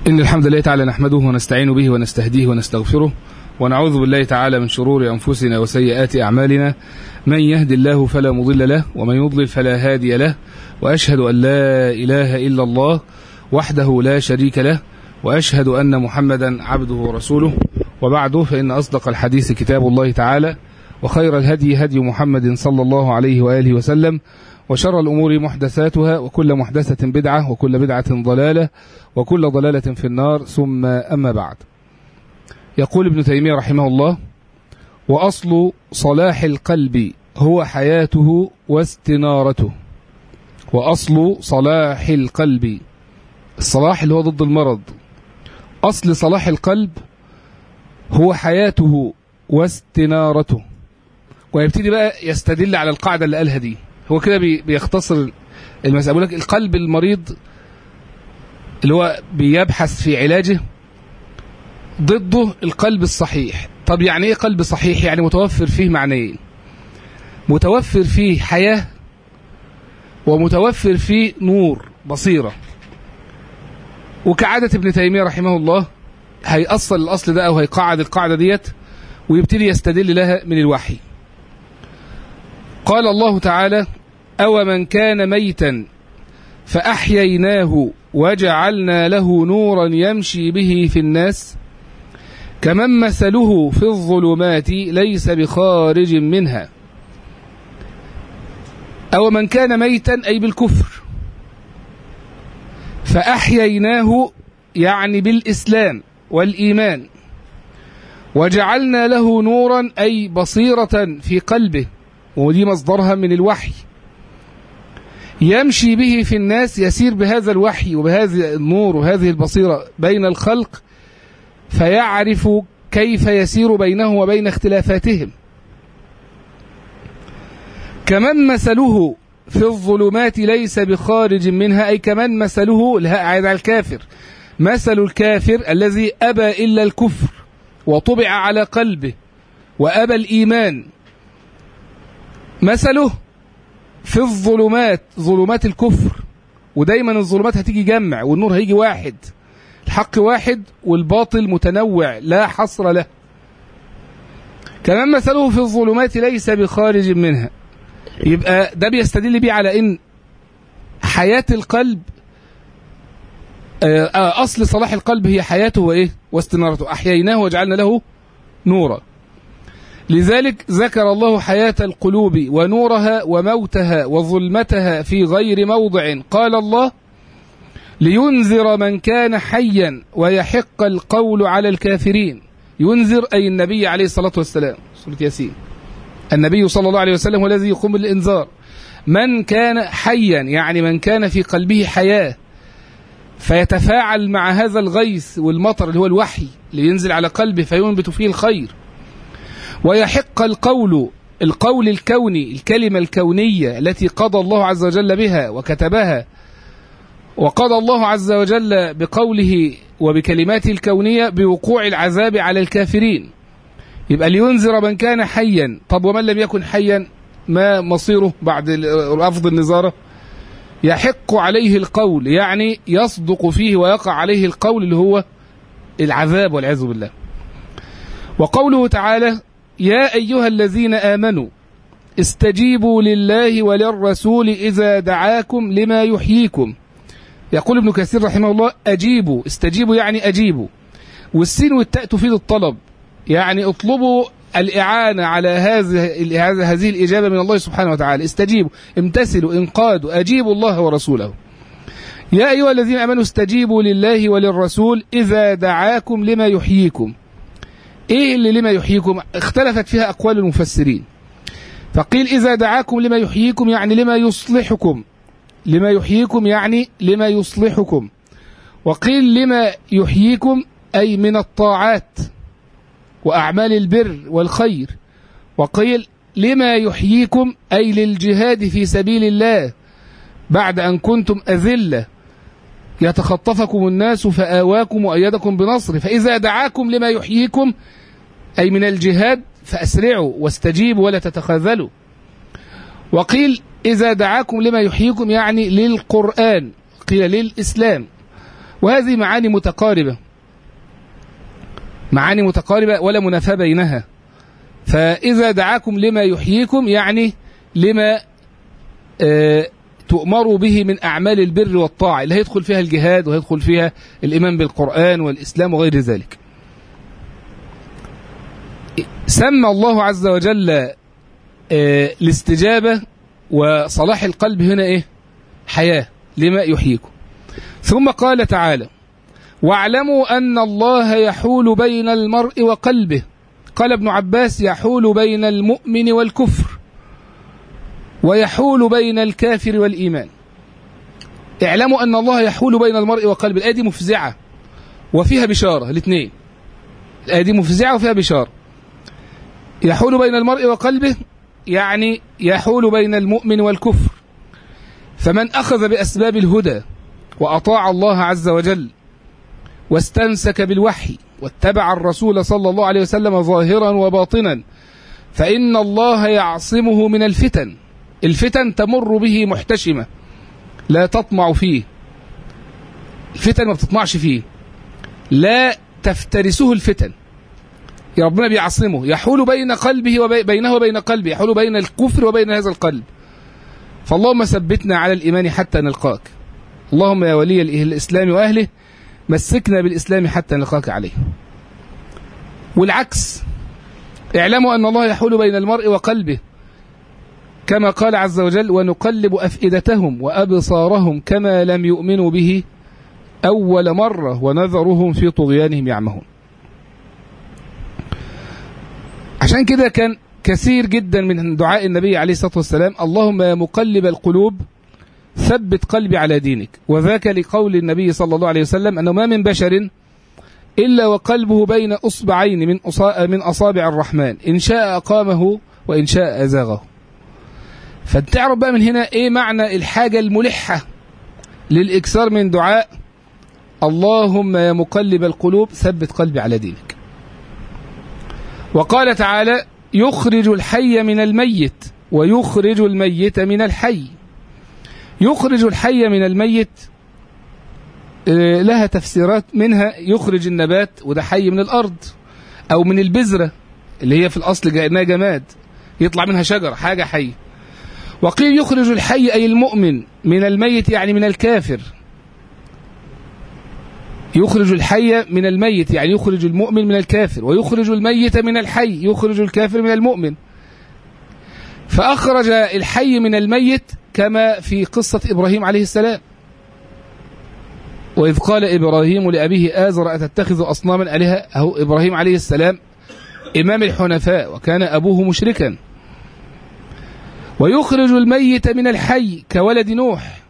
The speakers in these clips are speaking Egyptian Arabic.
إن الحمد لله تعالى نحمده ونستعين به ونستهديه ونستغفره ونعوذ بالله تعالى من شرور أنفسنا وسيئات أعمالنا من يهد الله فلا مضل له ومن يضلل فلا هادي له وأشهد أن لا إله إلا الله وحده لا شريك له وأشهد أن محمدا عبده ورسوله وبعد فإن أصدق الحديث كتاب الله تعالى وخير الهدي هدي محمد صلى الله عليه وآله وسلم وشر الأمور محدثاتها وكل محدثة بدعة وكل بدعة ضلالة وكل ضلالة في النار ثم أما بعد يقول ابن تيمية رحمه الله وأصل صلاح القلب هو حياته واستنارته وأصل صلاح القلب الصلاح اللي هو ضد المرض أصل صلاح القلب هو حياته واستنارته ويبتدي بقى يستدل على القاعدة اللي قالها دي هو كده بيختصر المسألة بيقول لك القلب المريض اللي هو بيبحث في علاجه ضده القلب الصحيح طب يعني ايه قلب صحيح يعني متوفر فيه معنيين متوفر فيه حياة ومتوفر فيه نور بصيرة وكعادة ابن تيمية رحمه الله هيأصل الأصل ده أو هيقعد القاعدة ديت ويبتدي يستدل لها من الوحي قال الله تعالى أو من كان ميتا فأحييناه وجعلنا له نورا يمشي به في الناس كمن مثله في الظلمات ليس بخارج منها أو من كان ميتا أي بالكفر فأحييناه يعني بالإسلام والإيمان وجعلنا له نورا أي بصيرة في قلبه ودي مصدرها من الوحي يمشي به في الناس يسير بهذا الوحي وبهذا النور وهذه البصيرة بين الخلق فيعرف كيف يسير بينه وبين اختلافاتهم كمن مثله في الظلمات ليس بخارج منها أي كمن مثله عيد على الكافر مثل الكافر الذي أبى إلا الكفر وطبع على قلبه وأبى الإيمان مثله في الظلمات ظلمات الكفر ودايما الظلمات هتيجي جمع والنور هيجي واحد الحق واحد والباطل متنوع لا حصر له كمان مثله في الظلمات ليس بخارج منها يبقى ده بيستدل بيه على ان حياة القلب اصل صلاح القلب هي حياته وايه واستنارته احييناه وجعلنا له نورا لذلك ذكر الله حياة القلوب ونورها وموتها وظلمتها في غير موضع قال الله لينذر من كان حيا ويحق القول على الكافرين ينذر أي النبي عليه الصلاة والسلام سورة ياسين النبي صلى الله عليه وسلم هو الذي يقوم بالإنذار من كان حيا يعني من كان في قلبه حياة فيتفاعل مع هذا الغيث والمطر اللي هو الوحي لينزل على قلبه فينبت فيه الخير ويحق القول القول الكوني الكلمة الكونية التي قضى الله عز وجل بها وكتبها وقضى الله عز وجل بقوله وبكلماته الكونية بوقوع العذاب على الكافرين يبقى لينذر من كان حيا طب ومن لم يكن حيا ما مصيره بعد رفض النظارة يحق عليه القول يعني يصدق فيه ويقع عليه القول اللي هو العذاب والعياذ بالله وقوله تعالى يا أيها الذين آمنوا استجيبوا لله وللرسول إذا دعاكم لما يحييكم يقول ابن كثير رحمه الله أجيبوا استجيبوا يعني أجيبوا والسين والتاء تفيد الطلب يعني اطلبوا الإعانة على هذه هذه الإجابة من الله سبحانه وتعالى استجيبوا امتثلوا انقادوا أجيبوا الله ورسوله يا أيها الذين آمنوا استجيبوا لله وللرسول إذا دعاكم لما يحييكم ايه اللي لما يحييكم اختلفت فيها اقوال المفسرين فقيل اذا دعاكم لما يحييكم يعني لما يصلحكم لما يحييكم يعني لما يصلحكم وقيل لما يحييكم اي من الطاعات واعمال البر والخير وقيل لما يحييكم اي للجهاد في سبيل الله بعد ان كنتم اذله يتخطفكم الناس فآواكم وأيدكم بنصره فإذا دعاكم لما يحييكم أي من الجهاد فأسرعوا واستجيبوا ولا تتخاذلوا وقيل إذا دعاكم لما يحييكم يعني للقرآن قيل للإسلام وهذه معاني متقاربة معاني متقاربة ولا منافاة بينها فإذا دعاكم لما يحييكم يعني لما آه تؤمروا به من أعمال البر والطاعة اللي هيدخل فيها الجهاد وهيدخل فيها الإيمان بالقرآن والإسلام وغير ذلك سمى الله عز وجل آه الاستجابة وصلاح القلب هنا إيه حياة لما يحييكم ثم قال تعالى واعلموا أن الله يحول بين المرء وقلبه قال ابن عباس يحول بين المؤمن والكفر ويحول بين الكافر والإيمان اعلموا أن الله يحول بين المرء وقلبه الآية دي مفزعة وفيها بشارة الاثنين الآية دي مفزعة وفيها بشارة يحول بين المرء وقلبه يعني يحول بين المؤمن والكفر فمن أخذ بأسباب الهدى وأطاع الله عز وجل واستمسك بالوحي واتبع الرسول صلى الله عليه وسلم ظاهرا وباطنا فإن الله يعصمه من الفتن الفتن تمر به محتشمة لا تطمع فيه الفتن ما بتطمعش فيه لا تفترسه الفتن يا ربنا بيعصمه يحول بين قلبه وبينه وبين قلبه يحول بين الكفر وبين هذا القلب فاللهم ثبتنا على الإيمان حتى نلقاك اللهم يا ولي الإسلام وأهله مسكنا بالإسلام حتى نلقاك عليه والعكس اعلموا أن الله يحول بين المرء وقلبه كما قال عز وجل ونقلب أفئدتهم وأبصارهم كما لم يؤمنوا به أول مرة ونذرهم في طغيانهم يعمهون عشان كده كان كثير جدا من دعاء النبي عليه الصلاة والسلام اللهم يا مقلب القلوب ثبت قلبي على دينك وذاك لقول النبي صلى الله عليه وسلم أنه ما من بشر إلا وقلبه بين أصبعين من من أصابع الرحمن إن شاء أقامه وإن شاء أزاغه فتعرف بقى من هنا إيه معنى الحاجة الملحة للإكثار من دعاء اللهم يا مقلب القلوب ثبت قلبي على دينك وقال تعالى يخرج الحي من الميت ويخرج الميت من الحي يخرج الحي من الميت لها تفسيرات منها يخرج النبات وده حي من الأرض أو من البذرة اللي هي في الأصل كأنها جماد يطلع منها شجر حاجة حي وقيل يخرج الحي أي المؤمن من الميت يعني من الكافر يخرج الحي من الميت يعني يخرج المؤمن من الكافر ويخرج الميت من الحي يخرج الكافر من المؤمن فأخرج الحي من الميت كما في قصة إبراهيم عليه السلام وإذ قال إبراهيم لأبيه آزر أتتخذ أصناما آلهة أهو إبراهيم عليه السلام إمام الحنفاء وكان أبوه مشركا ويخرج الميت من الحي كولد نوح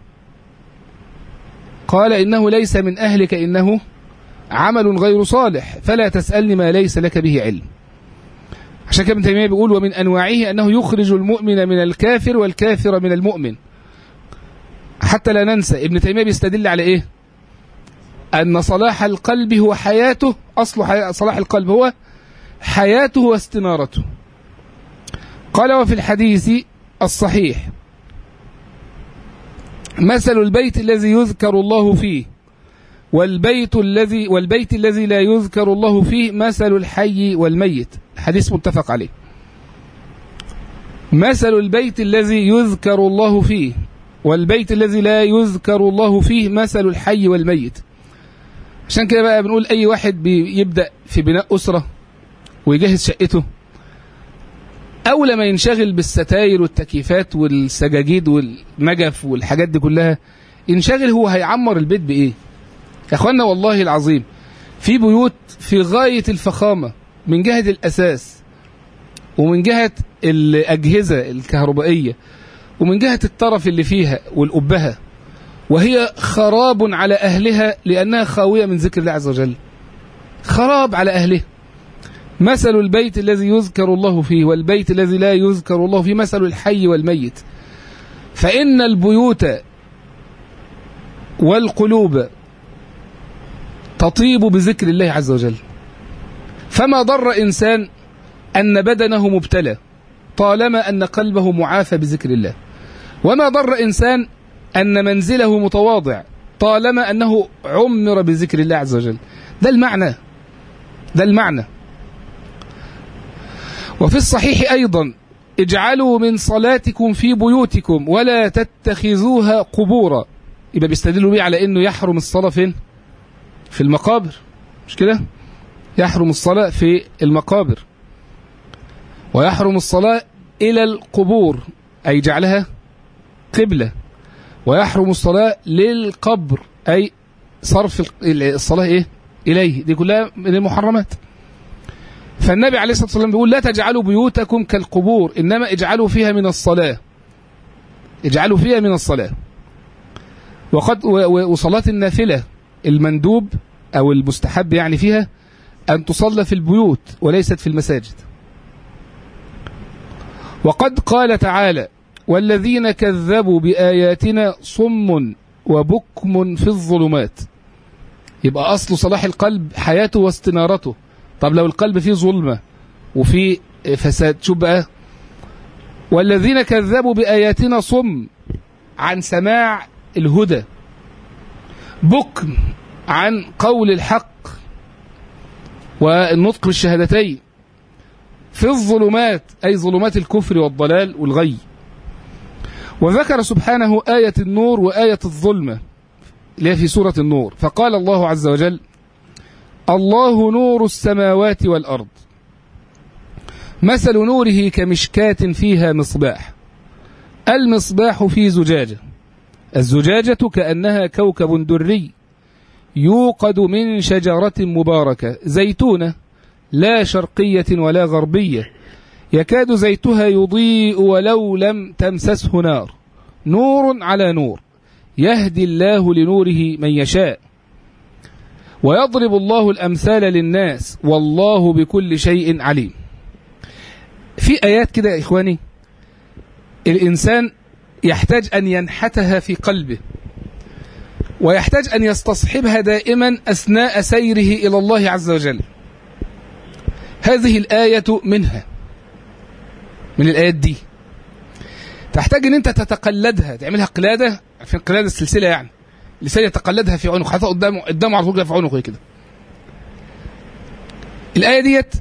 قال إنه ليس من أهلك إنه عمل غير صالح فلا تسألني ما ليس لك به علم عشان كده ابن تيمية بيقول ومن أنواعه أنه يخرج المؤمن من الكافر والكافر من المؤمن حتى لا ننسى ابن تيمية بيستدل على إيه أن صلاح القلب هو حياته أصل حي... صلاح القلب هو حياته واستنارته قال وفي الحديث الصحيح مثل البيت الذي يذكر الله فيه والبيت الذي والبيت الذي لا يذكر الله فيه مثل الحي والميت حديث متفق عليه مثل البيت الذي يذكر الله فيه والبيت الذي لا يذكر الله فيه مثل الحي والميت عشان كده بقى بنقول اي واحد بيبدا في بناء اسره ويجهز شقته اول ما ينشغل بالستاير والتكييفات والسجاجيد والنجف والحاجات دي كلها ينشغل هو هيعمر البيت بايه يا اخوانا والله العظيم في بيوت في غايه الفخامه من جهه الاساس ومن جهه الاجهزه الكهربائيه ومن جهه الطرف اللي فيها والابهه وهي خراب على اهلها لانها خاويه من ذكر الله عز وجل خراب على اهله مثل البيت الذي يذكر الله فيه والبيت الذي لا يذكر الله فيه مثل الحي والميت فإن البيوت والقلوب تطيب بذكر الله عز وجل فما ضر إنسان أن بدنه مبتلى طالما أن قلبه معافى بذكر الله وما ضر إنسان أن منزله متواضع طالما أنه عمر بذكر الله عز وجل ده المعنى ده المعنى وفي الصحيح أيضا اجعلوا من صلاتكم في بيوتكم ولا تتخذوها قبورا يبقى بيستدلوا بيه على انه يحرم الصلاة فين في المقابر مش كده يحرم الصلاة في المقابر ويحرم الصلاة إلى القبور أي جعلها قبلة ويحرم الصلاة للقبر أي صرف الصلاة إيه إليه دي كلها من المحرمات فالنبي عليه الصلاة والسلام بيقول لا تجعلوا بيوتكم كالقبور إنما اجعلوا فيها من الصلاة اجعلوا فيها من الصلاة وقد وصلاة النافلة المندوب أو المستحب يعني فيها أن تصلى في البيوت وليست في المساجد وقد قال تعالى والذين كذبوا بآياتنا صم وبكم في الظلمات يبقى أصل صلاح القلب حياته واستنارته طب لو القلب فيه ظلمة وفيه فساد شوف بقى والذين كذبوا بآياتنا صم عن سماع الهدى بكم عن قول الحق والنطق بالشهادتين في الظلمات أي ظلمات الكفر والضلال والغي وذكر سبحانه آية النور وآية الظلمة اللي هي في سورة النور فقال الله عز وجل الله نور السماوات والأرض مثل نوره كمشكاة فيها مصباح المصباح في زجاجة الزجاجة كأنها كوكب دري يوقد من شجرة مباركة زيتونة لا شرقية ولا غربية يكاد زيتها يضيء ولو لم تمسسه نار نور على نور يهدي الله لنوره من يشاء ويضرب الله الأمثال للناس والله بكل شيء عليم في آيات كده يا إخواني الإنسان يحتاج أن ينحتها في قلبه ويحتاج أن يستصحبها دائما أثناء سيره إلى الله عز وجل هذه الآية منها من الآيات دي تحتاج ان انت تتقلدها تعملها قلادة في قلادة السلسلة يعني لسان يتقلدها في عنق حتى قدامه قدامه على طول في عنقه كده الآية ديت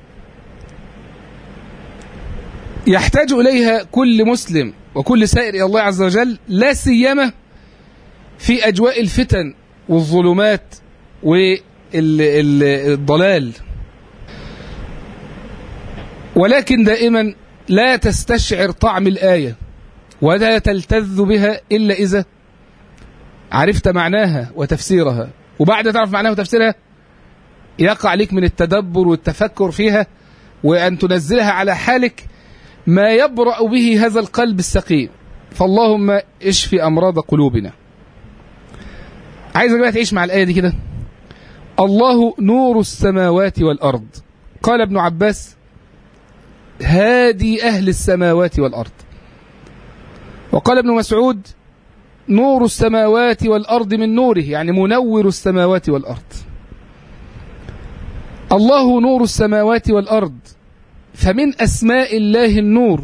يحتاج إليها كل مسلم وكل سائر إلى الله عز وجل لا سيما في أجواء الفتن والظلمات والضلال ولكن دائما لا تستشعر طعم الآية ولا تلتذ بها إلا إذا عرفت معناها وتفسيرها وبعد تعرف معناها وتفسيرها يقع عليك من التدبر والتفكر فيها وأن تنزلها على حالك ما يبرأ به هذا القلب السقيم فاللهم اشفي أمراض قلوبنا عايزك بقى تعيش مع الآية دي كده الله نور السماوات والأرض قال ابن عباس هادي أهل السماوات والأرض وقال ابن مسعود نور السماوات والأرض من نوره يعني منور السماوات والأرض الله نور السماوات والأرض فمن أسماء الله النور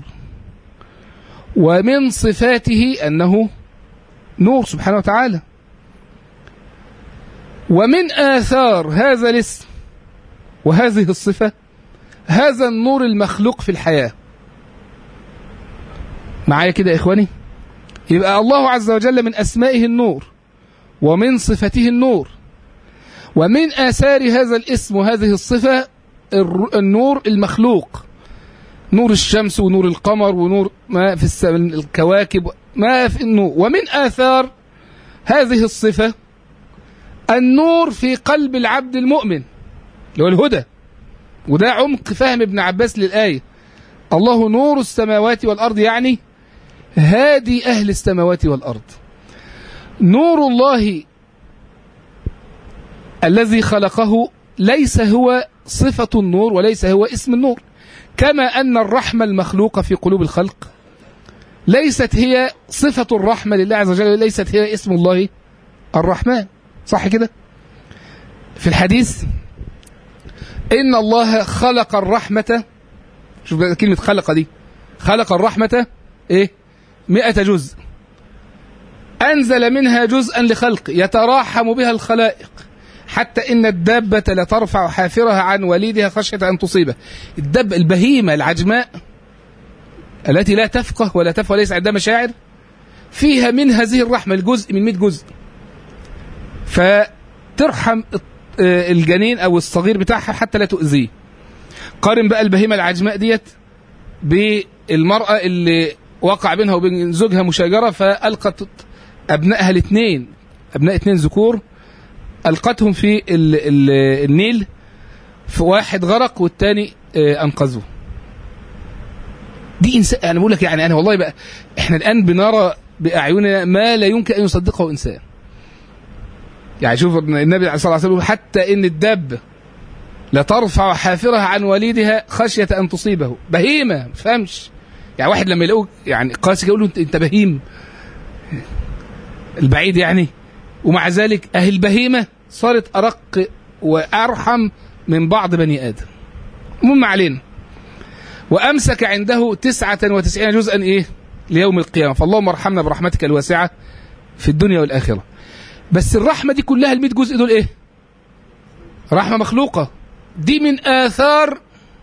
ومن صفاته أنه نور سبحانه وتعالى ومن آثار هذا الاسم وهذه الصفة هذا النور المخلوق في الحياة معايا كده يا إخواني يبقى الله عز وجل من أسمائه النور ومن صفته النور ومن آثار هذا الاسم وهذه الصفة النور المخلوق نور الشمس ونور القمر ونور ما في الكواكب ما في النور ومن آثار هذه الصفة النور في قلب العبد المؤمن اللي هو الهدى وده عمق فهم ابن عباس للآية الله نور السماوات والأرض يعني هادي أهل السماوات والأرض نور الله الذي خلقه ليس هو صفة النور وليس هو اسم النور كما أن الرحمة المخلوقة في قلوب الخلق ليست هي صفة الرحمة لله عز وجل ليست هي اسم الله الرحمن صح كده في الحديث إن الله خلق الرحمة شوف كلمة خلق دي خلق الرحمة إيه مئة جزء أنزل منها جزءا لخلق يتراحم بها الخلائق حتى إن الدابة لترفع حافرها عن وليدها خشية أن تصيبه الدب البهيمة العجماء التي لا تفقه ولا تفقه وليس عندها مشاعر فيها من هذه الرحمة الجزء من 100 جزء فترحم الجنين أو الصغير بتاعها حتى لا تؤذيه قارن بقى البهيمة العجماء ديت بالمرأة اللي وقع بينها وبين زوجها مشاجرة فألقت أبنائها الاثنين أبناء اثنين ذكور ألقتهم في ال ال النيل في واحد غرق والتاني أنقذه دي إنسان أنا بقول لك يعني أنا والله بقى إحنا الآن بنرى بأعيننا ما لا يمكن أن يصدقه إنسان يعني شوف النبي صلى الله عليه وسلم حتى إن الدابة لترفع حافرها عن وليدها خشية أن تصيبه بهيمة ما فهمش يعني واحد لما يلاقوه يعني قاسي يقول له أنت بهيم البعيد يعني ومع ذلك أهل البهيمة صارت أرق وأرحم من بعض بني آدم المهم علينا وأمسك عنده تسعة وتسعين جزءا إيه ليوم القيامة فاللهم ارحمنا برحمتك الواسعة في الدنيا والآخرة بس الرحمة دي كلها المئة جزء دول إيه رحمة مخلوقة دي من آثار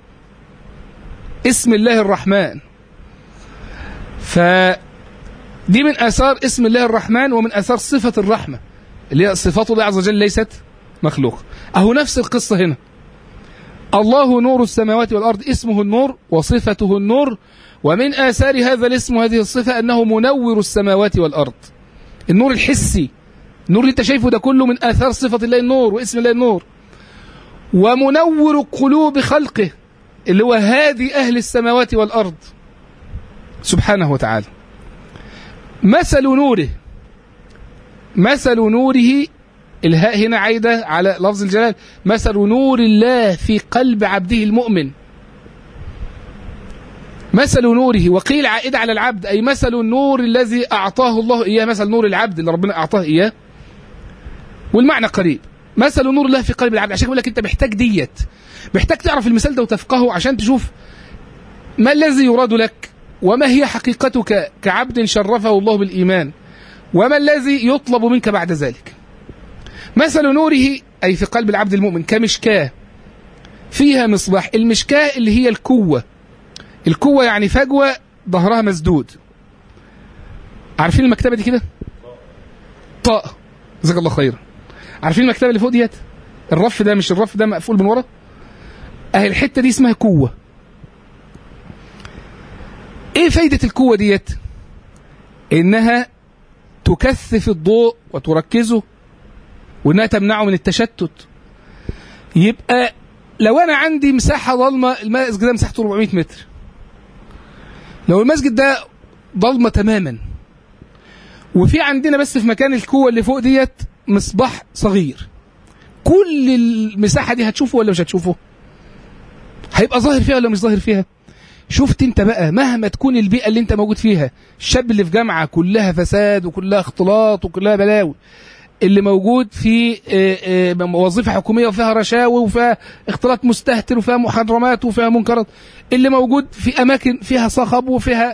اسم الله الرحمن ف دي من آثار اسم الله الرحمن ومن آثار صفة الرحمة اللي هي صفات الله عز وجل ليست مخلوقة أهو نفس القصة هنا الله نور السماوات والأرض اسمه النور وصفته النور ومن آثار هذا الاسم وهذه الصفة أنه منور السماوات والأرض النور الحسي النور اللي انت شايفه ده كله من آثار صفة الله النور واسم الله النور ومنور قلوب خلقه اللي هو هادي أهل السماوات والأرض سبحانه وتعالى مثل نوره مثل نوره الهاء هنا عايدة على لفظ الجلال مثل نور الله في قلب عبده المؤمن مثل نوره وقيل عائدة على العبد أي مثل النور الذي أعطاه الله إياه مثل نور العبد اللي ربنا أعطاه إياه والمعنى قريب مثل نور الله في قلب العبد عشان يقول لك أنت محتاج ديت محتاج تعرف المثال ده وتفقهه عشان تشوف ما الذي يراد لك وما هي حقيقتك كعبد شرفه الله بالإيمان وما الذي يطلب منك بعد ذلك مثل نوره أي في قلب العبد المؤمن كمشكاة فيها مصباح المشكاة اللي هي الكوة الكوة يعني فجوة ظهرها مسدود عارفين المكتبة دي كده طاء جزاك الله خيرا عارفين المكتبة اللي فوق ديت الرف ده مش الرف ده مقفول من ورا اهي الحتة دي اسمها كوة ايه فايدة الكوة ديت انها تكثف الضوء وتركزه وانها تمنعه من التشتت يبقى لو انا عندي مساحه ضلمه المسجد ده مساحته 400 متر لو المسجد ده ضلمه تماما وفي عندنا بس في مكان الكوه اللي فوق ديت مصباح صغير كل المساحه دي هتشوفه ولا مش هتشوفه هيبقى ظاهر فيها ولا مش ظاهر فيها شفت انت بقى مهما تكون البيئه اللي انت موجود فيها الشاب اللي في جامعه كلها فساد وكلها اختلاط وكلها بلاوي اللي موجود في وظيفه حكوميه وفيها رشاوي وفيها اختلاط مستهتر وفيها محرمات وفيها منكرات اللي موجود في اماكن فيها صخب وفيها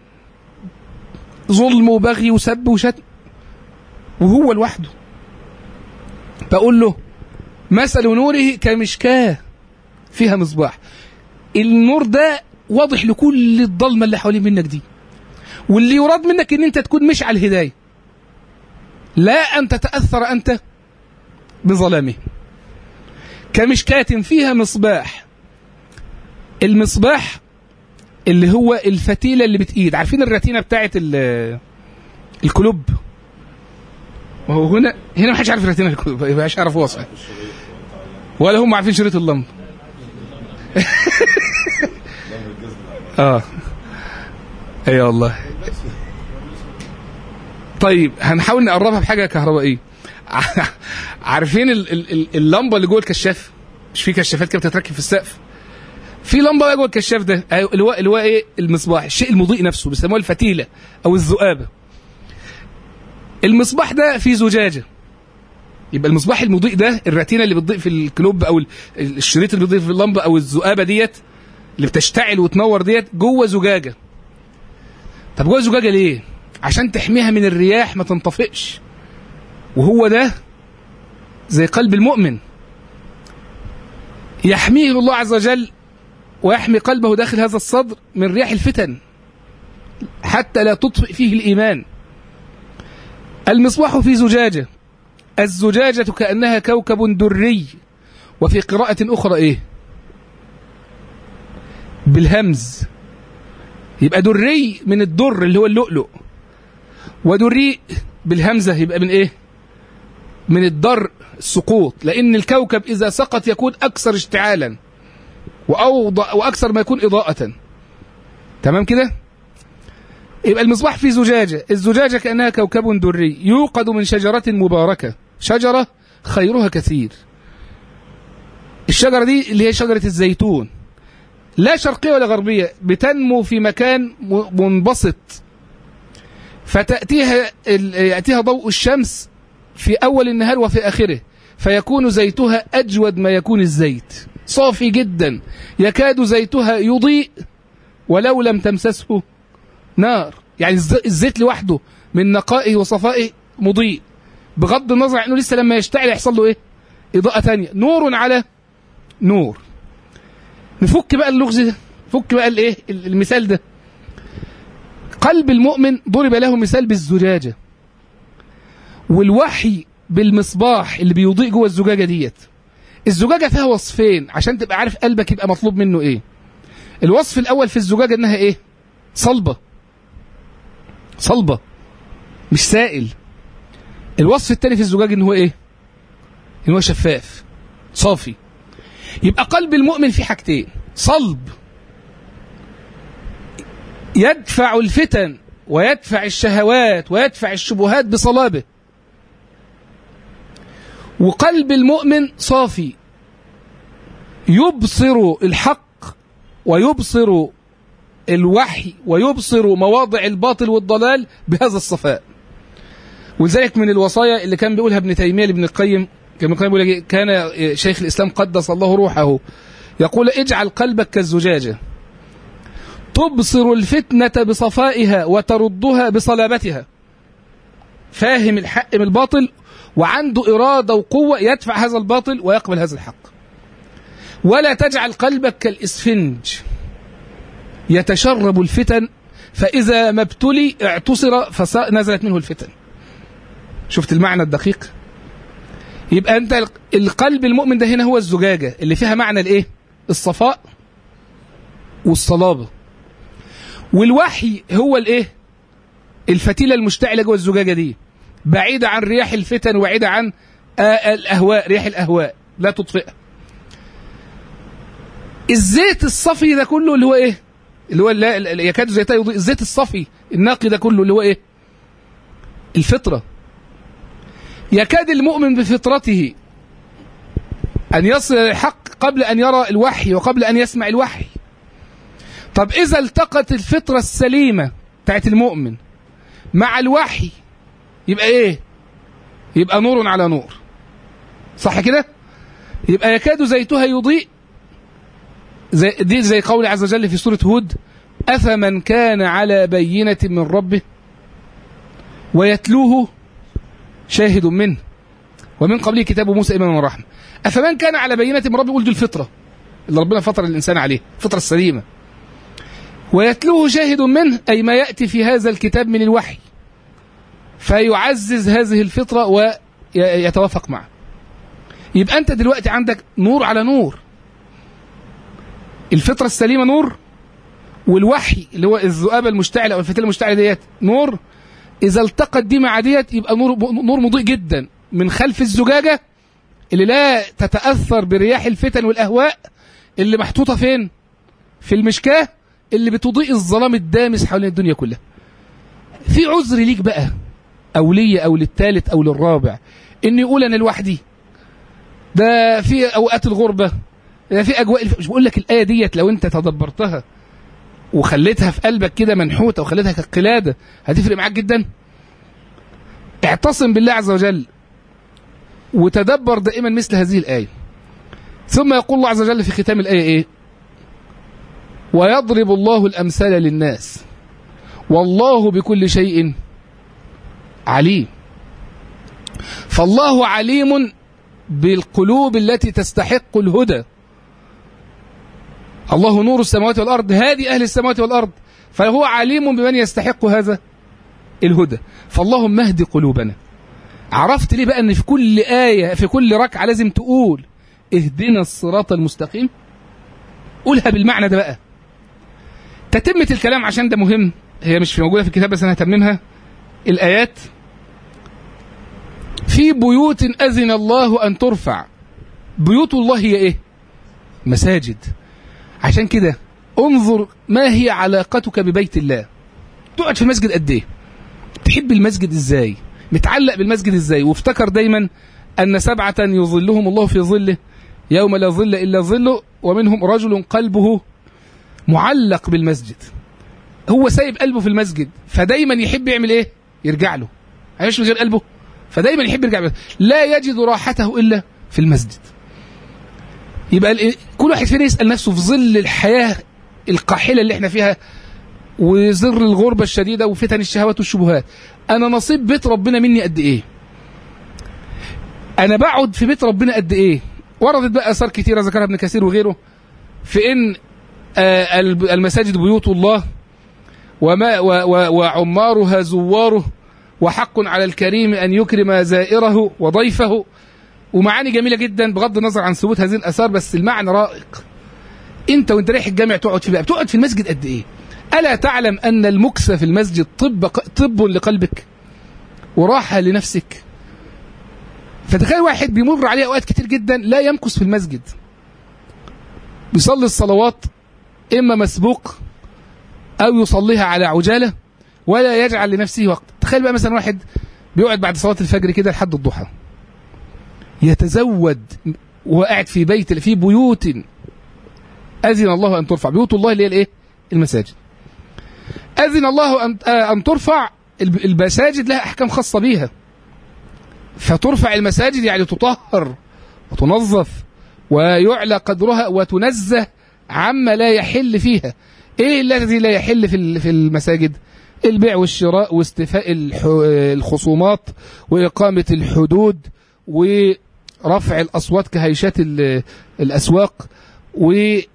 ظلم وبغي وسب وشتم وهو لوحده بقول له مثل نوره كمشكاه فيها مصباح النور ده واضح لكل الضلمه اللي حوالين منك دي واللي يراد منك ان انت تكون مش على الهدايه لا أن تتأثر أنت بظلامه كمشكاة فيها مصباح المصباح اللي هو الفتيلة اللي بتقيد عارفين الرتينة بتاعت الكلوب وهو هنا هنا ما حدش عارف الرتينة الكلوب مش عارف وصف ولا هم عارفين شريط اللمب اه اي أيوة والله طيب هنحاول نقربها بحاجه كهربائيه عارفين اللمبه اللي جوه الكشاف مش في كشافات كده بتتركب في السقف في لمبه بقى جوه الكشاف ده اللي هو اللي هو ايه المصباح الشيء المضيء نفسه بيسموه الفتيله او الذؤابه المصباح ده فيه زجاجه يبقى المصباح المضيء ده الرتينه اللي بتضيء في الكلوب او الشريط اللي بيضيء في اللمبه او الذؤابه ديت اللي بتشتعل وتنور ديت جوه زجاجه طب جوه زجاجه ليه عشان تحميها من الرياح ما تنطفئش وهو ده زي قلب المؤمن يحميه الله عز وجل ويحمي قلبه داخل هذا الصدر من رياح الفتن حتى لا تطفئ فيه الإيمان المصباح في زجاجة الزجاجة كأنها كوكب دري وفي قراءة أخرى إيه بالهمز يبقى دري من الدر اللي هو اللؤلؤ ودري بالهمزة يبقى من إيه من الدر السقوط لأن الكوكب إذا سقط يكون أكثر اشتعالا وأوضع وأكثر ما يكون إضاءة تمام كده يبقى المصباح في زجاجة الزجاجة كأنها كوكب دري يوقد من شجرة مباركة شجرة خيرها كثير الشجرة دي اللي هي شجرة الزيتون لا شرقية ولا غربية بتنمو في مكان منبسط فتأتيها يأتيها ضوء الشمس في أول النهار وفي آخره فيكون زيتها أجود ما يكون الزيت صافي جدا يكاد زيتها يضيء ولو لم تمسسه نار يعني الزيت لوحده من نقائه وصفائه مضيء بغض النظر انه لسه لما يشتعل يحصل له ايه اضاءه ثانيه نور على نور نفك بقى اللغز ده فك بقى الايه المثال ده قلب المؤمن ضرب له مثال بالزجاجه والوحي بالمصباح اللي بيضيء جوه الزجاجه ديت الزجاجه فيها وصفين عشان تبقى عارف قلبك يبقى مطلوب منه ايه الوصف الاول في الزجاجه انها ايه صلبه صلبه مش سائل الوصف الثاني في الزجاج ان هو ايه ان هو شفاف صافي يبقى قلب المؤمن في حاجتين صلب يدفع الفتن ويدفع الشهوات ويدفع الشبهات بصلابه وقلب المؤمن صافي يبصر الحق ويبصر الوحي ويبصر مواضع الباطل والضلال بهذا الصفاء ولذلك من الوصايا اللي كان بيقولها ابن تيميه لابن القيم كان ابن القيم كان شيخ الاسلام قدس الله روحه يقول اجعل قلبك كالزجاجه تبصر الفتنه بصفائها وتردها بصلابتها فاهم الحق من الباطل وعنده اراده وقوه يدفع هذا الباطل ويقبل هذا الحق ولا تجعل قلبك كالاسفنج يتشرب الفتن فإذا ما ابتلي اعتصر فنزلت منه الفتن شفت المعنى الدقيق يبقى أنت القلب المؤمن ده هنا هو الزجاجة اللي فيها معنى الإيه الصفاء والصلابة والوحي هو الإيه الفتيلة المشتعلة جوه الزجاجة دي بعيدة عن رياح الفتن وبعيدة عن الأهواء رياح الأهواء لا تطفئها الزيت الصفي ده كله اللي هو ايه اللي هو اللي يكاد زيتها يضيء الزيت الصفي النقي ده كله اللي هو ايه الفطرة يكاد المؤمن بفطرته أن يصل الحق قبل أن يرى الوحي وقبل أن يسمع الوحي طب إذا التقت الفطرة السليمة بتاعت المؤمن مع الوحي يبقى إيه يبقى نور على نور صح كده يبقى يكاد زيتها يضيء زي دي زي قول عز وجل في سورة هود أفمن كان على بينة من ربه ويتلوه شاهد منه ومن قبله كتاب موسى إماما ورحمة أفمن كان على بينة من ربه ولد الفطرة اللي ربنا فطر الإنسان عليه الفطرة السليمة ويتلوه شاهد منه أي ما يأتي في هذا الكتاب من الوحي فيعزز هذه الفطرة ويتوافق معه يبقى أنت دلوقتي عندك نور على نور الفطرة السليمة نور والوحي اللي هو الذؤابة المشتعلة أو الفتيلة المشتعلة ديت نور إذا التقت دي مع ديت يبقى نور نور مضيء جدا من خلف الزجاجة اللي لا تتأثر برياح الفتن والأهواء اللي محطوطة فين؟ في المشكاة اللي بتضيء الظلام الدامس حوالين الدنيا كلها. في عذر ليك بقى أو ليا أو للثالث أو للرابع إن يقول أنا لوحدي ده في أوقات الغربة ده في أجواء مش بقول لك الآية ديت لو أنت تدبرتها وخليتها في قلبك كده منحوته وخليتها كقلاده هتفرق معاك جدا اعتصم بالله عز وجل وتدبر دائما مثل هذه الآية ثم يقول الله عز وجل في ختام الآية إيه ويضرب الله الأمثال للناس والله بكل شيء عليم فالله عليم بالقلوب التي تستحق الهدى الله نور السماوات والأرض هذه أهل السماوات والأرض فهو عليم بمن يستحق هذا الهدى فاللهم اهد قلوبنا عرفت ليه بقى ان في كل آية في كل ركعة لازم تقول اهدنا الصراط المستقيم قولها بالمعنى ده بقى تتمة الكلام عشان ده مهم هي مش موجودة في الكتاب بس انا هتممها الآيات في بيوت أذن الله أن ترفع بيوت الله هي إيه مساجد عشان كده انظر ما هي علاقتك ببيت الله تقعد في المسجد قد ايه تحب المسجد ازاي متعلق بالمسجد ازاي وافتكر دايما ان سبعة يظلهم الله في ظله يوم لا ظل الا ظله ومنهم رجل قلبه معلق بالمسجد هو سايب قلبه في المسجد فدايما يحب يعمل ايه يرجع له عايش من غير قلبه فدايما يحب يرجع له لا يجد راحته الا في المسجد يبقى كل واحد فينا يسال نفسه في ظل الحياه القاحله اللي احنا فيها وزر الغربه الشديده وفتن الشهوات والشبهات انا نصيب بيت ربنا مني قد ايه انا بقعد في بيت ربنا قد ايه وردت بقى اثار كثيره ذكرها ابن كثير وغيره في ان آه المساجد بيوت الله وما وعمارها زواره وحق على الكريم ان يكرم زائره وضيفه ومعاني جميله جدا بغض النظر عن ثبوت هذه الاثار بس المعنى رائق انت وانت رايح الجامع تقعد في بقى بتقعد في المسجد قد ايه الا تعلم ان المكس في المسجد طب طب لقلبك وراحه لنفسك فتخيل واحد بيمر عليه اوقات كتير جدا لا يمكث في المسجد بيصلي الصلوات اما مسبوق او يصليها على عجاله ولا يجعل لنفسه وقت تخيل بقى مثلا واحد بيقعد بعد صلاه الفجر كده لحد الضحى يتزود وقاعد في بيت في بيوت أذن الله أن ترفع بيوت الله اللي هي الإيه؟ المساجد أذن الله أن أن ترفع المساجد لها أحكام خاصة بيها فترفع المساجد يعني تطهر وتنظف ويعلى قدرها وتنزه عما لا يحل فيها ايه الذي لا يحل في في المساجد البيع والشراء واستيفاء الخصومات واقامه الحدود ورفع الاصوات كهيشات الاسواق و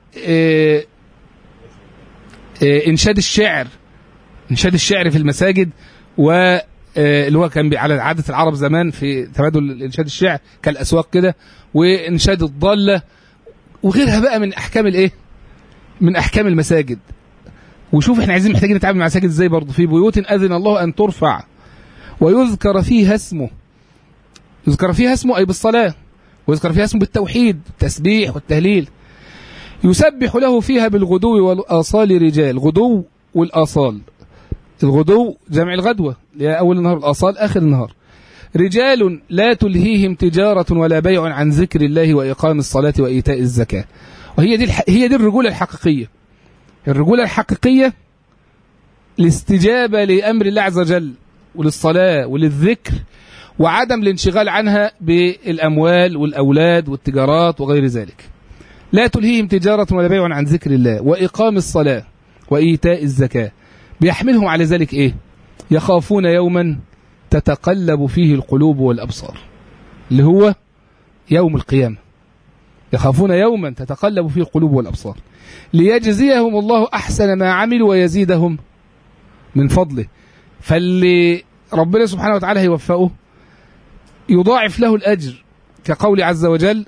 انشاد الشعر انشاد الشعر في المساجد و اللي هو كان على عادة العرب زمان في تبادل انشاد الشعر كالاسواق كده وانشاد الضالة وغيرها بقى من احكام الايه من احكام المساجد وشوف احنا عايزين محتاجين نتعامل مع المساجد ازاي برضه في بيوت اذن الله ان ترفع ويذكر فيها اسمه يذكر فيها اسمه اي بالصلاه ويذكر فيها اسمه بالتوحيد التسبيح والتهليل يسبح له فيها بالغدو والآصال رجال غدو والآصال الغدو جمع الغدوة أول النهار الآصال آخر النهار رجال لا تلهيهم تجارة ولا بيع عن ذكر الله وإقام الصلاة وإيتاء الزكاة وهي دي الح... هي دي الرجولة الحقيقية الرجولة الحقيقية الاستجابة لأمر الله عز وجل وللصلاة وللذكر وعدم الانشغال عنها بالأموال والأولاد والتجارات وغير ذلك لا تلهيهم تجارة ولا بيع عن ذكر الله وإقام الصلاة وإيتاء الزكاة بيحملهم على ذلك إيه يخافون يوما تتقلب فيه القلوب والأبصار اللي هو يوم القيامة يخافون يوما تتقلب فيه القلوب والأبصار ليجزيهم الله أحسن ما عملوا ويزيدهم من فضله فاللي ربنا سبحانه وتعالى هيوفقه يضاعف له الأجر كقول عز وجل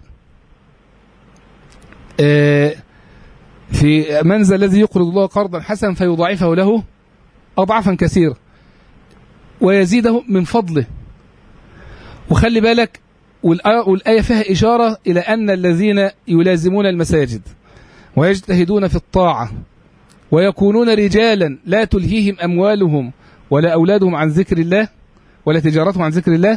في منزل الذي يقرض الله قرضا حسنا فيضاعفه له أضعافا كثيرة ويزيده من فضله وخلي بالك والآية فيها إشارة إلى أن الذين يلازمون المساجد ويجتهدون في الطاعة ويكونون رجالا لا تلهيهم أموالهم ولا أولادهم عن ذكر الله ولا تجارتهم عن ذكر الله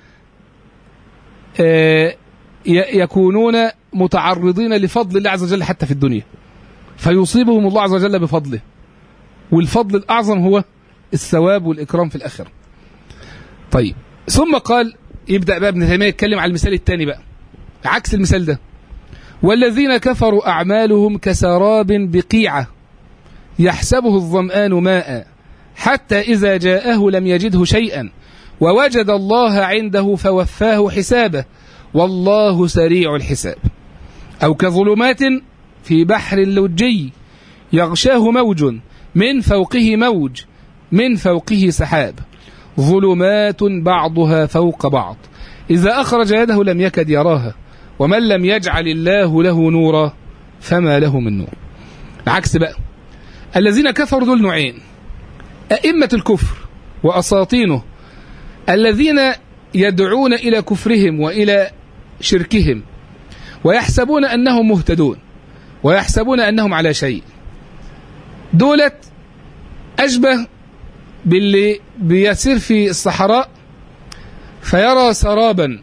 يكونون متعرضين لفضل الله عز وجل حتى في الدنيا فيصيبهم الله عز وجل بفضله والفضل الأعظم هو الثواب والإكرام في الآخرة طيب ثم قال يبدأ بقى ابن تيمية يتكلم على المثال الثاني بقى عكس المثال ده والذين كفروا أعمالهم كسراب بقيعة يحسبه الظمآن ماء حتى إذا جاءه لم يجده شيئا ووجد الله عنده فوفاه حسابه والله سريع الحساب أو كظلمات في بحر لجي يغشاه موج من فوقه موج من فوقه سحاب ظلمات بعضها فوق بعض إذا أخرج يده لم يكد يراها ومن لم يجعل الله له نورا فما له من نور العكس بقى الذين كفروا دول نوعين أئمة الكفر وأساطينه الذين يدعون إلى كفرهم وإلى شركهم ويحسبون أنهم مهتدون ويحسبون أنهم على شيء دولت أشبه باللي بيسير في الصحراء فيرى سرابا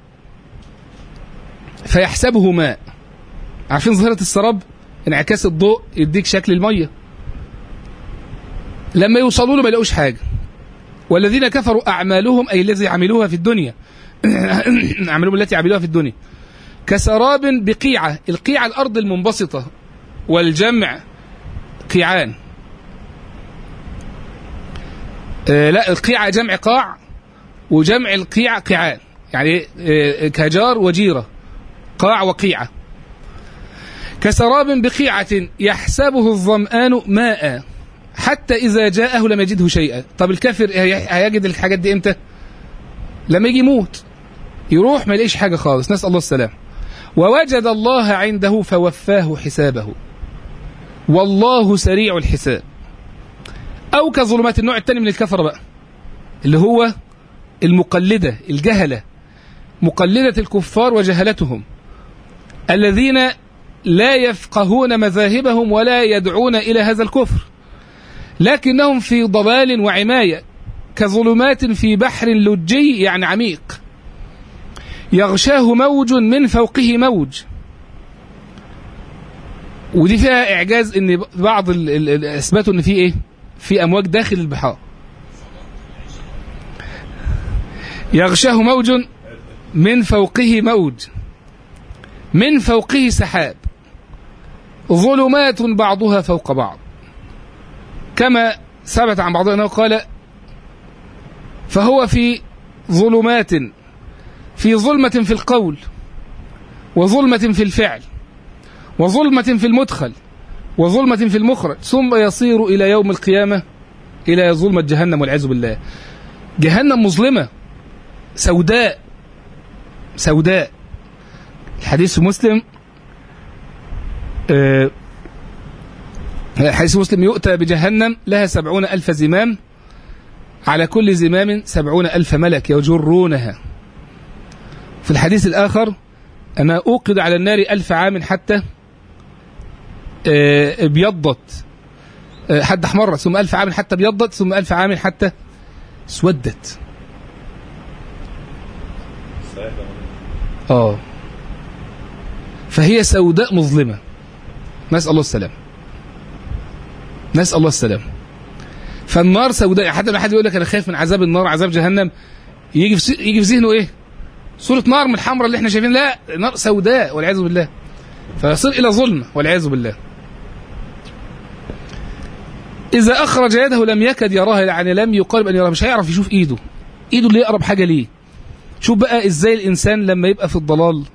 فيحسبه ماء عارفين ظاهرة السراب انعكاس الضوء يديك شكل المية لما يوصلوا له ما يلاقوش حاجة والذين كفروا أعمالهم أي الذي عملوها في الدنيا أعمالهم التي عملوها في الدنيا كسراب بقيعة القيعة الأرض المنبسطة والجمع قيعان آه لا القيعة جمع قاع وجمع القيعة قيعان يعني آه كجار وجيرة قاع وقيعة كسراب بقيعة يحسبه الظمآن ماء حتى إذا جاءه لم يجده شيئا طب الكافر هيجد الحاجات دي إمتى لما يجي يموت يروح ما يلاقيش حاجة خالص نسأل الله السلام ووجد الله عنده فوفاه حسابه والله سريع الحساب أو كظلمات النوع الثاني من الكفر بقى اللي هو المقلدة الجهلة مقلدة الكفار وجهلتهم الذين لا يفقهون مذاهبهم ولا يدعون إلى هذا الكفر لكنهم في ضلال وعماية كظلمات في بحر لجي يعني عميق يغشاه موج من فوقه موج ودي فيها إعجاز إن بعض أثبتوا إن في إيه؟ في أمواج داخل البحار يغشاه موج من فوقه موج من فوقه سحاب ظلمات بعضها فوق بعض كما ثبت عن بعضنا أنه قال فهو في ظلمات في ظلمة في القول وظلمة في الفعل وظلمة في المدخل وظلمة في المخرج ثم يصير إلى يوم القيامة إلى ظلمة جهنم والعياذ بالله جهنم مظلمة سوداء سوداء الحديث مسلم آه حديث مسلم يؤتى بجهنم لها سبعون ألف زمام على كل زمام سبعون ألف ملك يجرونها في الحديث الآخر أنا أوقد على النار ألف عام حتى ابيضت حتى احمرت ثم ألف عام حتى ابيضت ثم ألف عام حتى اسودت اه فهي سوداء مظلمة نسأل الله السلام نسأل الله السلام فالنار سوداء حتى لما حد يقول لك انا خايف من عذاب النار عذاب جهنم يجي في يجي في ذهنه ايه؟ صورة نار من الحمراء اللي احنا شايفين لا نار سوداء والعياذ بالله فيصل الى ظلمة والعياذ بالله إذا أخرج يده لم يكد يراها يعني لم يقارب أن يراها مش هيعرف يشوف إيده إيده اللي أقرب حاجة ليه شوف بقى إزاي الإنسان لما يبقى في الضلال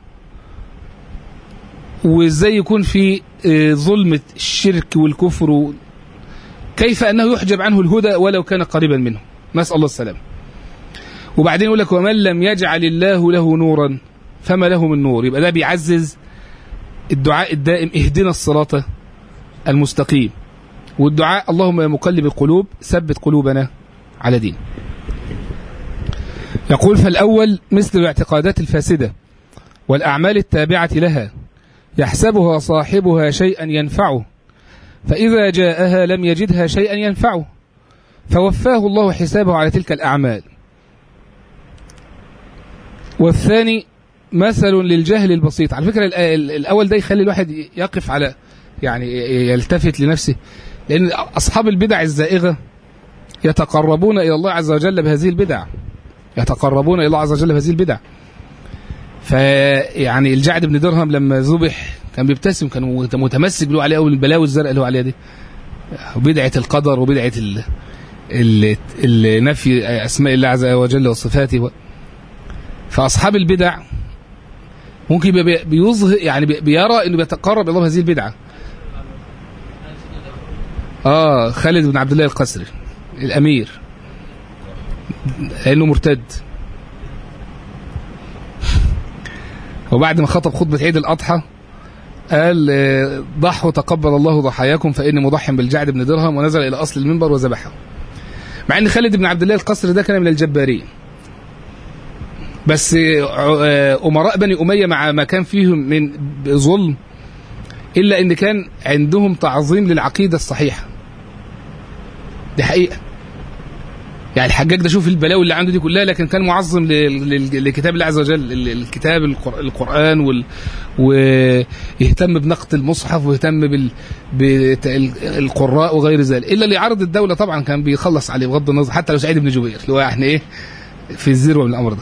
وإزاي يكون في ظلمة الشرك والكفر كيف أنه يحجب عنه الهدى ولو كان قريبا منه نسأل الله السلام وبعدين يقول لك ومن لم يجعل الله له نورا فما له من نور يبقى ده بيعزز الدعاء الدائم اهدنا الصراط المستقيم والدعاء اللهم يا مقلب القلوب ثبت قلوبنا على دين يقول فالأول مثل الاعتقادات الفاسدة والأعمال التابعة لها يحسبها صاحبها شيئا ينفعه فإذا جاءها لم يجدها شيئا ينفعه فوفاه الله حسابه على تلك الأعمال والثاني مثل للجهل البسيط على فكرة الأول ده يخلي الواحد يقف على يعني يلتفت لنفسه لأن أصحاب البدع الزائغة يتقربون إلى الله عز وجل بهذه البدع يتقربون إلى الله عز وجل بهذه البدع فيعني الجعد بن درهم لما ذبح كان بيبتسم كان متمسك له عليه أول البلاوي الزرقاء اللي هو عليها دي وبدعة القدر وبدعة ال... ال- ال- نفي اسماء الله عز وجل وصفاته و- فاصحاب البدع ممكن يبقى بي- بيظهر يعني بي- بيرى انه بيتقرب الى الله هذه البدعه اه خالد بن عبد الله القسري الامير لانه مرتد وبعد ما خطب خطبه عيد الاضحى قال آه، ضحوا تقبل الله ضحاياكم فاني مضحي بالجعد بن درهم ونزل الى اصل المنبر وذبحه مع ان خالد بن عبد الله القسري ده كان من الجبارين بس آه، امراء بني اميه مع ما كان فيهم من ظلم الا ان كان عندهم تعظيم للعقيده الصحيحه دي حقيقه يعني الحجاج ده شوف البلاوي اللي عنده دي كلها لكن كان معظم لل- لل- لكتاب الله عز وجل ال- الكتاب القر- القرآن وال ويهتم بنقد المصحف ويهتم بال بالقراء وغير ذلك الا اللي يعرض الدوله طبعا كان بيخلص عليه بغض النظر حتى لو سعيد بن جبير اللي هو احنا ايه في الذروه من الامر ده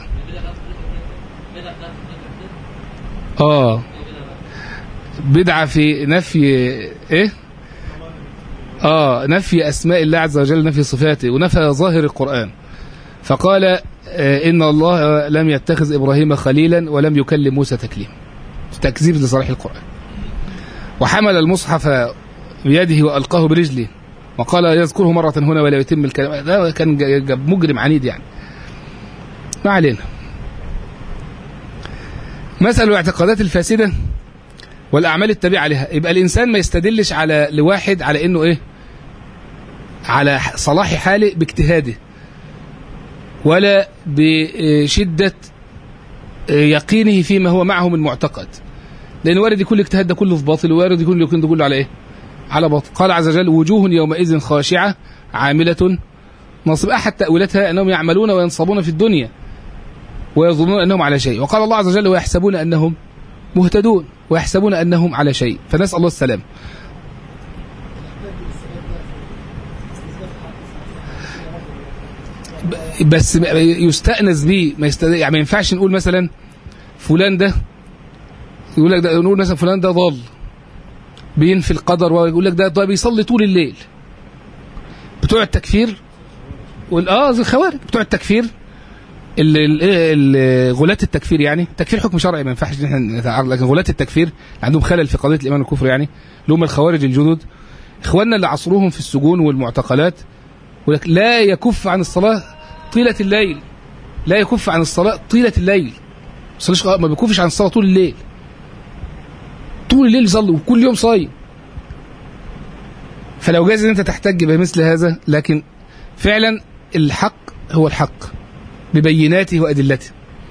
اه بدعه في نفي ايه اه نفي اسماء الله عز وجل نفي صفاته ونفى ظاهر القران فقال آه ان الله لم يتخذ ابراهيم خليلا ولم يكلم موسى تكليما تكذيب لصريح القران وحمل المصحف بيده والقاه برجله وقال يذكره مره هنا ولا يتم الكلام ده كان ج- ج- مجرم عنيد يعني ما علينا مسألة الاعتقادات الفاسدة والأعمال التابعة لها يبقى الإنسان ما يستدلش على لواحد على إنه إيه على صلاح حاله باجتهاده ولا بشدة يقينه فيما هو معه من معتقد لأن وارد يكون الاجتهاد ده كله في باطل وارد يكون يكون ده كله على إيه على باطل قال عز وجل وجوه يومئذ خاشعة عاملة نصب أحد تأويلاتها أنهم يعملون وينصبون في الدنيا ويظنون أنهم على شيء وقال الله عز وجل ويحسبون أنهم مهتدون ويحسبون أنهم على شيء فنسأل الله السلام ب- بس يستأنس به ما يست... يعني ما ينفعش نقول مثلا فلان ده يقول لك ده نقول مثلا فلان ده ضال بينفي القدر ويقول لك ده, ده بيصلي طول الليل بتوع التكفير وال- اه زي الخوارج بتوع التكفير ال- ال- ال- غلاة التكفير يعني التكفير حكم شرعي ما ينفعش ان احنا نتعرض لكن غلاة التكفير اللي عندهم خلل في قضيه الايمان والكفر يعني اللي هم الخوارج الجدد اخواننا اللي عصروهم في السجون والمعتقلات يقول لك لا يكف عن الصلاه طيله الليل لا يكف عن الصلاه طيله الليل ما بيصليش- ما بيكفش عن الصلاه طول الليل طول الليل يصلي وكل يوم صايم فلو جاز ان انت تحتج بمثل هذا لكن فعلا الحق هو الحق ببيناته وأدلته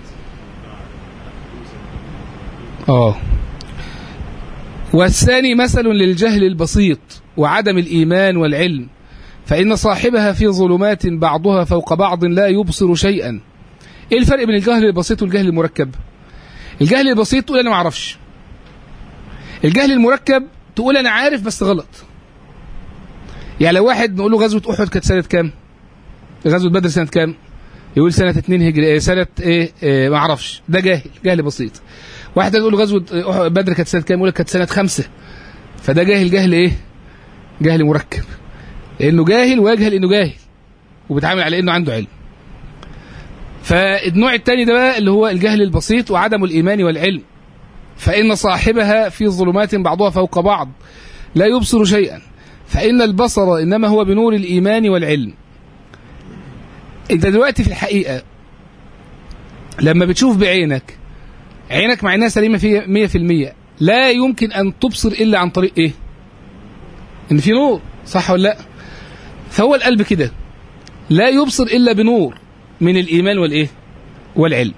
آه والثاني مثل للجهل البسيط وعدم الإيمان والعلم فإن صاحبها في ظلمات بعضها فوق بعض لا يبصر شيئا إيه الفرق بين الجهل البسيط والجهل المركب الجهل البسيط تقول أنا ما أعرفش الجهل المركب تقول أنا عارف بس غلط يعني لو واحد نقول له غزوة أحد كانت سنة كام غزوة بدر سنة كام يقول سنة 2 هجري إيه سنة ايه, إيه ما اعرفش ده جاهل جهل بسيط واحد يقول له غزوة أحد- بدر كانت سنة كام يقول لك كانت سنة خمسة فده جاهل جهل ايه جهل مركب لانه جاهل ويجهل انه جاهل وبيتعامل على انه عنده علم فالنوع الثاني ده بقى اللي هو الجهل البسيط وعدم الايمان والعلم فان صاحبها في ظلمات بعضها فوق بعض لا يبصر شيئا فان البصر انما هو بنور الايمان والعلم انت دلوقتي في الحقيقه لما بتشوف بعينك عينك مع انها سليمه في 100% لا يمكن ان تبصر الا عن طريق ايه؟ ان في نور صح ولا لا؟ فهو القلب كده لا يبصر الا بنور من الايمان والايه؟ والعلم.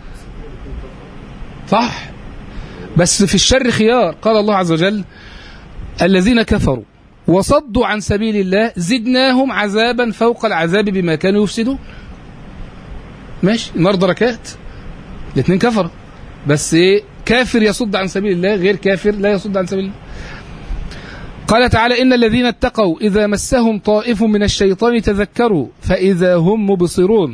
صح بس في الشر خيار قال الله عز وجل الذين كفروا وصدوا عن سبيل الله زدناهم عذابا فوق العذاب بما كانوا يفسدون ماشي النار دركات الاثنين كفر بس ايه كافر يصد عن سبيل الله غير كافر لا يصد عن سبيل الله قال تعالى إن الذين اتقوا إذا مسهم طائف من الشيطان تذكروا فإذا هم مبصرون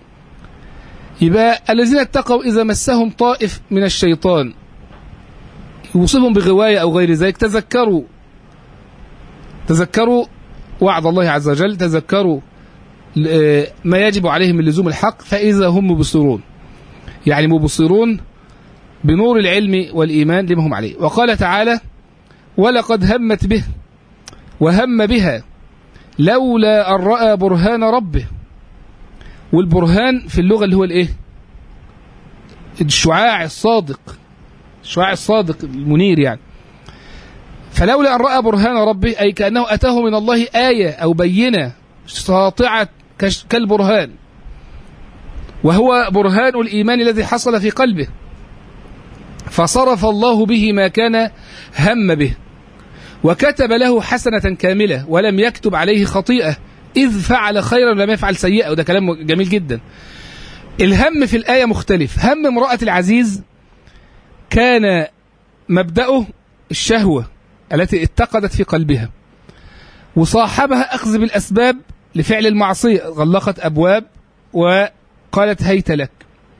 يبقى الذين اتقوا إذا مسهم طائف من الشيطان يوصفهم بغواية أو غير ذلك تذكروا تذكروا وعد الله عز وجل تذكروا آه، ما يجب عليهم من لزوم الحق فإذا هم مبصرون يعني مبصرون بنور العلم والإيمان لما هم عليه وقال تعالى ولقد همت به وهم بها لولا أن رأى برهان ربه والبرهان في اللغة اللي هو الإيه الشعاع الصادق الشعاع الصادق المنير يعني فلولا أن رأى برهان ربه أي كأنه أتاه من الله آية أو بينة ساطعة كش- كالبرهان وهو برهان الإيمان الذي حصل في قلبه فصرف الله به ما كان هم به وكتب له حسنة كاملة ولم يكتب عليه خطيئة إذ فعل خيرا ولم يفعل سيئة وده كلام جميل جدا الهم في الآية مختلف هم امرأة العزيز كان مبدأه الشهوة التي اتقدت في قلبها وصاحبها أخذ بالأسباب لفعل المعصية غلقت أبواب وقالت هيت لك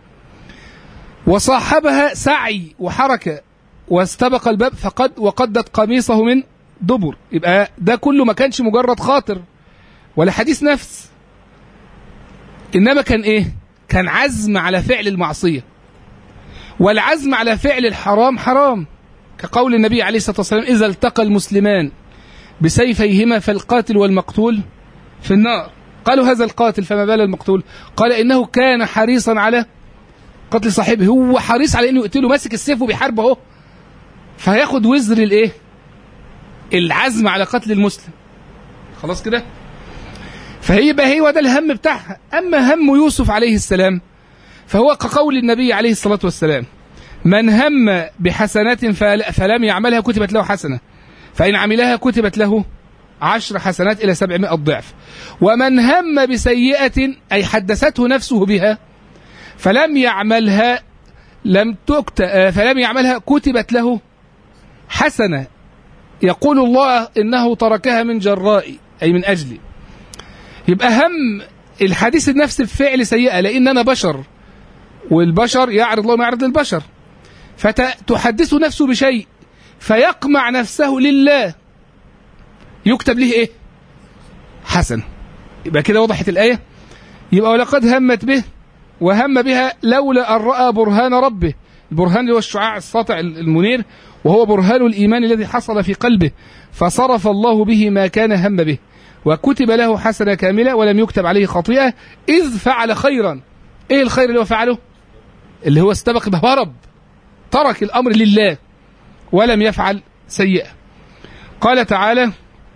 وصاحبها سعي وحركة واستبق الباب فقد وقدت قميصه من دبر يبقى ده كله ما كانش مجرد خاطر ولا حديث نفس إنما كان إيه كان عزم على فعل المعصية والعزم على فعل الحرام حرام كقول النبي عليه الصلاة والسلام إذا التقى المسلمان بسيفيهما فالقاتل والمقتول في النار قالوا هذا القاتل فما بال المقتول قال إنه كان حريصا على قتل صاحبه هو حريص على انه يقتله ماسك السيف وبيحاربه اهو فهياخد وزر الايه العزم على قتل المسلم خلاص كده فهيبقى هو ده الهم بتاعها اما هم يوسف عليه السلام فهو كقول النبي عليه الصلاه والسلام من هم بحسنة فل- فلم يعملها كتبت له حسنة فإن عملها كتبت له عشر حسنات إلى سبعمائة ضعف ومن هم بسيئة أي حدثته نفسه بها فلم يعملها لم تكت آه، فلم يعملها كتبت له حسنة يقول الله إنه تركها من جرائي أي من أجلي يبقى هم الحديث النفس بفعل سيئة لأن أنا بشر والبشر يعرض الله ما يعرض للبشر فتحدث نفسه بشيء فيقمع نفسه لله يكتب له ايه حسن يبقى كده وضحت الآية يبقى ولقد همت به وهم بها لولا أن رأى برهان ربه البرهان اللي هو الشعاع الساطع المنير وهو برهان الإيمان الذي حصل في قلبه فصرف الله به ما كان هم به وكتب له حسنة كاملة ولم يكتب عليه خطيئة إذ فعل خيرا إيه الخير اللي هو فعله اللي هو استبق به هرب ترك الأمر لله ولم يفعل سيئة قال تعالى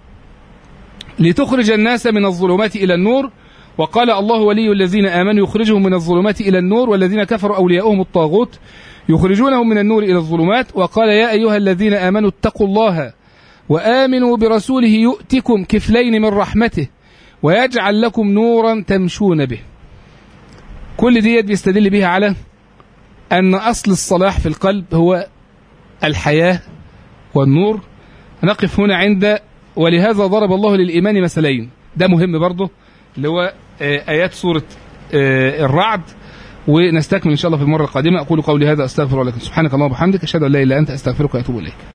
لتخرج الناس من الظلمات إلى النور وقال الله ولي الذين آمنوا يخرجهم من الظلمات إلى النور والذين كفروا أولياؤهم الطاغوت يخرجونهم من النور إلى الظلمات وقال يا أيها الذين آمنوا اتقوا الله وآمنوا برسوله يؤتكم كفلين من رحمته ويجعل لكم نورا تمشون به كل ديت بيستدل بها على أن أصل الصلاح في القلب هو الحياة والنور نقف هنا عند ولهذا ضرب الله للإيمان مثلين ده مهم برضه اللي هو آه، آيات سورة آه، الرعد ونستكمل إن شاء الله في المرة القادمة أقول قولي هذا أستغفر الله لكم سبحانك اللهم وبحمدك أشهد أن لا إله إلا أنت أستغفرك وأتوب إليك